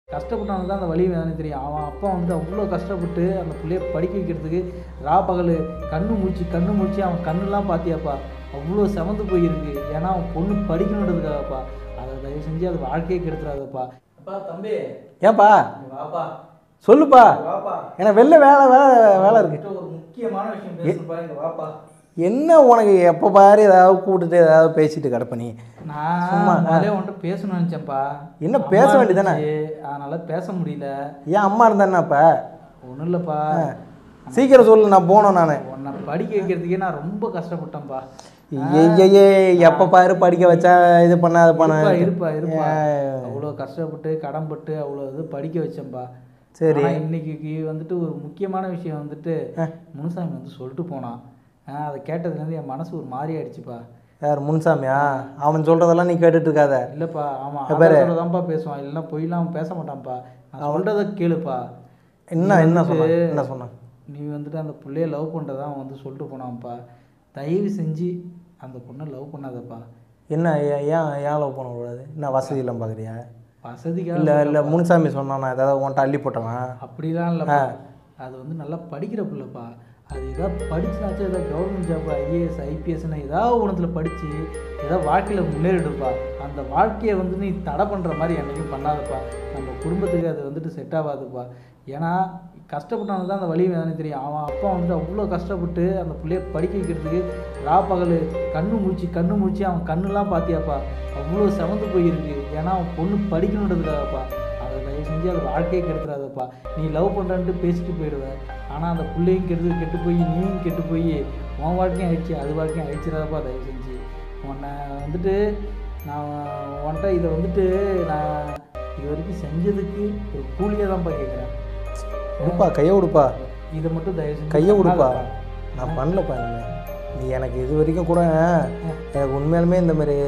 கஷ்டப்பட்டவனுக்கு தான் அந்த வலி வேதனை தெரியும் அவன் அப்பா வந்து அவ்வளோ கஷ்டப்பட்டு அந்த பிள்ளைய படிக்க வைக்கிறதுக்கு ரா பகல் கண்ணு முழிச்சு கண்ணு முழிச்சு அவன் கண்ணுலாம் பார்த்தியாப்பா அவ்வளோ செவந்து போயிருக்கு ஏன்னா அவன் பொண்ணு படிக்கணுன்றதுக்காகப்பா அதை தயவு செஞ்சு அது வாழ்க்கையே கெடுத்துறாதப்பா அப்பா தம்பி ஏன்பா இங்க வாப்பா சொல்லுப்பா வாப்பா எனக்கு வெளில வேலை வேலை வேலை இருக்கு உன்கிட்ட ஒரு முக்கியமான விஷயம் பேசணும்ப்பா இங்க வாப்பா என்ன உனக்கு எப்போ பாரு ஏதாவது கூப்பிட்டுட்டு ஏதாவது பேசிட்டு கிடப்ப நீ நான் முதலே உன்கிட்ட பேசணும்னு நினச்சேன்ப்பா என்ன பேச வேண்டியதானே அதனால பேச முடியல ஏன் அம்மா இருந்தானப்பா ஒன்றும் இல்லைப்பா சீக்கிரம் சொல்லு நான் போனோம் நான் உன்னை படிக்க வைக்கிறதுக்கே நான் ரொம்ப கஷ்டப்பட்டேன்ப்பா ஐயே எப்போ பாரு படிக்க வச்சா இது பண்ண அது பண்ண இருப்பா இருப்பா இருப்பா அவ்வளோ கஷ்டப்பட்டு கடன்பட்டு அவ்வளோ இது படிக்க வச்சேன்ப்பா சரி. ஆனா இன்னைக்கு வந்துட்டு ஒரு முக்கியமான விஷயம் வந்துட்டு முனுசாமி வந்து சொல்லிட்டு போனான் ஆ, அதை கேட்டதுலேருந்து என் மனசு ஒரு மாதிரி ஆயிடுச்சுப்பா யார் முன்சாமியா அவன் சொல்றதெல்லாம் நீ கேட்டுட்டு இருக்காத இல்லைப்பா ஆமாம் பாரு. தான்ப்பா பேசுவான் இல்லைன்னா பொய்லாம் அவன் பேச மாட்டான்ப்பா நான் சொல்கிறத கேளுப்பா என்ன என்ன சொன்னான் என்ன சொன்னான் நீ வந்துட்டு அந்த பிள்ளைய லவ் பண்ணுறதா அவன் வந்து சொல்லிட்டு போனான்ப்பா தயவு செஞ்சு அந்த பொண்ணை லவ் பண்ணாதப்பா என்ன ஏன் ஏன் ஏன் லவ் பண்ணக்கூடாது என்ன வசதி இல்லாம பார்க்குறியா வசதிக்காக இல்லை இல்லை முன்சாமி சொன்னானா ஏதாவது உன்ட்ட அள்ளி போட்டவன் அப்படிலாம் இல்லைப்பா அது வந்து நல்லா படிக்கிற பிள்ளைப்பா அது ஏதாவது படிச்சுனாச்சும் ஏதாவது கவர்மெண்ட் ஜாப் ஐஏஎஸ் ஐபிஎஸ்னு ஏதாவது ஒன்றுத்தில் படித்து ஏதாவது வாழ்க்கையில் முன்னேறிடுப்பா அந்த வாழ்க்கையை வந்து நீ தடை பண்ணுற மாதிரி என்றைக்கும் பண்ணாதப்பா நம்ம குடும்பத்துக்கு அது வந்துட்டு செட் ஆகாதுப்பா ஏன்னா கஷ்டப்பட்டவனுக்கு தான் அந்த வலி வேதனை தெரியும் அவன் அப்பா வந்து அவ்வளோ கஷ்டப்பட்டு அந்த பிள்ளைய படிக்க வைக்கிறதுக்கு ரா பகல் கண்ணு முழிச்சு கண்ணு முழிச்சு அவன் கண்ணுலாம் பார்த்தியாப்பா அவ்வளோ செவந்து போயிருக்கு ஏன்னா அவன் பொண்ணு படிக்கணுன்றதுக்காகப்பா அதை தயவு செஞ்சு அது வாழ்க்கையே கெடுத்துறாதப்பா நீ லவ் பண்ணுறன்ட்டு பேசிட்டு போயிடுவேன் ஆனால் அந்த பிள்ளையும் கெடுத்து கெட்டு போய் நீயும் கெட்டு போய் உன் வாழ்க்கையும் ஆயிடுச்சு அது வாழ்க்கையும் அழிச்சிடாதப்பா தயவு செஞ்சு உன்னை வந்துட்டு நான் உன்கிட்ட இதை வந்துட்டு நான் இது வரைக்கும் செஞ்சதுக்கு ஒரு கூலியாக தான்ப்பா கேட்குறேன் கொடுப்பா கையை கொடுப்பா இதை மட்டும் தயவு செஞ்சு கையை கொடுப்பா பண்ணாதப்பா. நான் பண்ணலப்பா இனிமே நீ எனக்கு இது வரைக்கும் கூட எனக்கு உண்மையாலுமே இந்த மாதிரி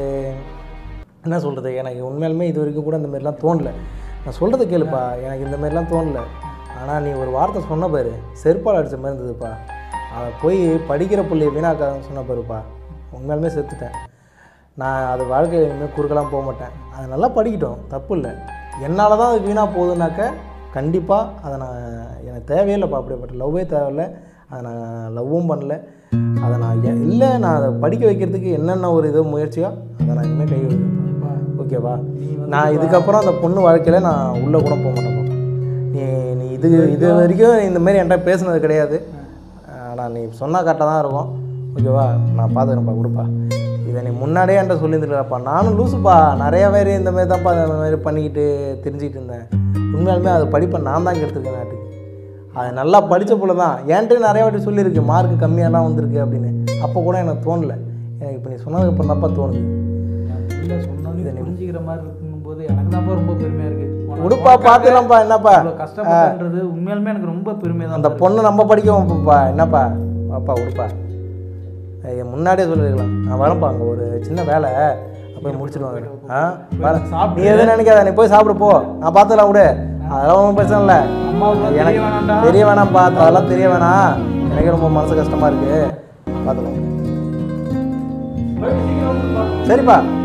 என்ன சொல்கிறது எனக்கு உண்மையாலுமே இது வரைக்கும் கூட இந்த மாதிரிலாம் தோணல நான் சொல்கிறத கேளுப்பா எனக்கு இந்த மாதிரிலாம் தோணல ஆனால் நீ ஒரு வார்த்தை சொன்ன பாரு செருப்பால் அடித்த மாதிரி இருந்ததுப்பா அதை போய் படிக்கிற பிள்ளைய வீணாக்காதன்னு சொன்ன பாருப்பா உண்மையாலுமே செத்துட்டேன் நான் அது வாழ்க்கையில் இனிமேல் குறுக்கலாம் போக மாட்டேன் அது நல்லா படிக்கட்டும் தப்பு இல்லை என்னால் தான் அது வீணாக போகுதுனாக்க கண்டிப்பாக அதை நான் எனக்கு தேவையே இல்லைப்பா அப்படிப்பட்ட லவ்வே தேவையில்லை அதை நான் லவ்வும் பண்ணல அதை நான் எ- இல்லை நான் அதை படிக்க வைக்கிறதுக்கு என்னென்ன ஒரு இது முயற்சியோ அதை நான் இனிமேல் கை வைப்பேன் ஓகேவா நான் இதுக்கப்புறம் அந்த பொண்ணு வாழ்க்கையில் நான் உள்ளே கூட போக மாட்டேன்ப்பா நீ நீ இது இது வரைக்கும் இந்த மாதிரி என்கிட்ட பேசுனது கிடையாது ஆனால் நீ சொன்னால் கரெக்டாக தான் இருக்கும் ஓகேவா நான் பார்த்துக்கிறேன்ப்பா கொடுப்பா இதை நீ முன்னாடியே என்கிட்ட சொல்லியிருந்துருக்கப்பா நானும் லூசுப்பா நிறைய பேர் இந்த மாதிரி தான்ப்பா இந்த மாதிரி பண்ணிக்கிட்டு தெரிஞ்சுக்கிட்டு இருந்தேன் உண்மையாலுமே அது படிப்பை நான் தான் கெடுத்துருக்கேன் நாட்டுக்கு அது நல்லா படித்த போல தான் என்கிட்ட நிறைய வாட்டி சொல்லியிருக்கு மார்க் கம்மியாலாம் வந்திருக்கு அப்படின்னு அப்போ கூட எனக்கு தோணல எனக்கு இப்போ நீ சொன்னதுக்கப்புறம் தான்ப்பா தோணுது என் பிள்ளை சொன்னோன்னு புரிஞ்சுக்கிற மாதிரி இருக்கும்போது எனக்கு தான்ப்பா ரொம்ப பெருமையாக இருக்குது உடுப்பா பார்த்துலாம்ப்பா என்னப்பா இவ்வளோ கஷ்டப்பட்டுன்றது உண்மையாலுமே எனக்கு ரொம்ப பெருமையாக தான் அந்த பொண்ணை நம்ம படிக்க வைப்போம்ப்பா என்னப்பா வாப்பா உடுப்பா ஐயா, முன்னாடியே சொல்லிருக்கலாம் நான் வரேன்ப்பா அங்கே ஒரு சின்ன வேலை போய் முடிச்சிடுவாங்க ஆ வேலை நீ எதுவும் நினைக்காத நீ போய் சாப்பிடு போ நான் பார்த்துலாம் விடு அதெல்லாம் ஒன்றும் பிரச்சனை இல்லை அம்மாவுக்கு தெரிய எனக்கு வேணாம்டா தெரிய வேணாம்ப்பா அதெல்லாம் தெரிய வேணாம் எனக்கே ரொம்ப மனசு கஷ்டமாக இருக்குது பார்த்துலாம் போயிட்டு சீக்கிரம் வந்துருப்பா. சரிப்பா